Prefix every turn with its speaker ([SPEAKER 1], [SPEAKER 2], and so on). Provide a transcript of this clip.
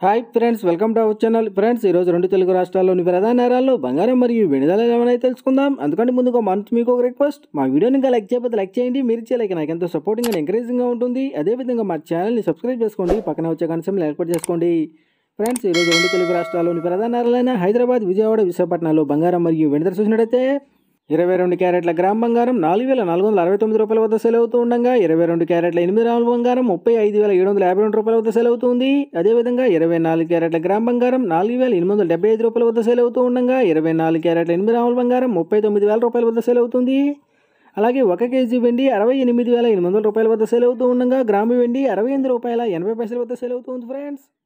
[SPEAKER 1] hi friends welcome to our channel friends ఈరోజు రెండు తెలుగు రాష్ట్రాల్లోని ప్రధాన నగరాల్లో బంగారం మరియు వెండి ధరలు ఏమైనా తెలుసుకుందాం అందుకంటే ముందుగా మంత్ మీకు ఒక రిక్వెస్ట్ మా వీడియోని ఇంకా లైక్ చేయకపోతే లైక్ చేయండి మీరు ఇచ్చే లైక్ నాకు ఎంతో సపోర్టింగ్ అండ్ ఎంకరేజింగ్గా ఉంటుంది అదేవిధంగా మా ఛానల్ని సబ్స్క్రైబ్ చేసుకోండి పక్కన వచ్చే కనీసం ఏర్పాటు చేసుకోండి ఫ్రెండ్స్ ఈరోజు రెండు తెలుగు రాష్ట్రాల్లోని ప్రధాన నగరాలైన హైదరాబాద్ విజయవాడ విశాఖపట్నంలో బంగారం మరియు వెండి ధర చూసినట్టయితే ఇరవై రెండు క్యారెట్ల గ్రామ్ బంగారం నాలుగు వేల నాలుగు వందల అరవై తొమ్మిది రూపాయల వద్ద సేల్ అవుతూ ఉండగా ఇరవై రెండు క్యారెట్ల ఎనిమిది గ్రాముల బంగారం ముప్పై ఐదు వేల ఏడు వందల యాభై రెండు రూపాయల వద్ద సేల్ అవుతుంది అదేవిధంగా ఇరవై నాలుగు క్యారెట్ల గ్రామ్ బంగారం నాలుగు వేల ఎనిమిది వందల డెబ్బై ఐదు రూపాయల వద్ద సేల్ అవుతూ ఉండగా ఇరవై నాలుగు క్యారెట్ల ఎనిమిది గ్రాముల బంగారం ముప్పై తొమ్మిది వేల రూపాయల వద్ద సేల్ అవుతుంది అలాగే ఒక కేజీ వెండి అరవై ఎనిమిది వేల ఎనిమిది వందల రూపాయల వద్ద సేల్ అవుతూ ఉండగా గ్రాము వెండి అరవై ఎనిమిది రూపాయల ఎనభై పైసల వద్ద సేల్ అవుతుంది ఫ్రెండ్స్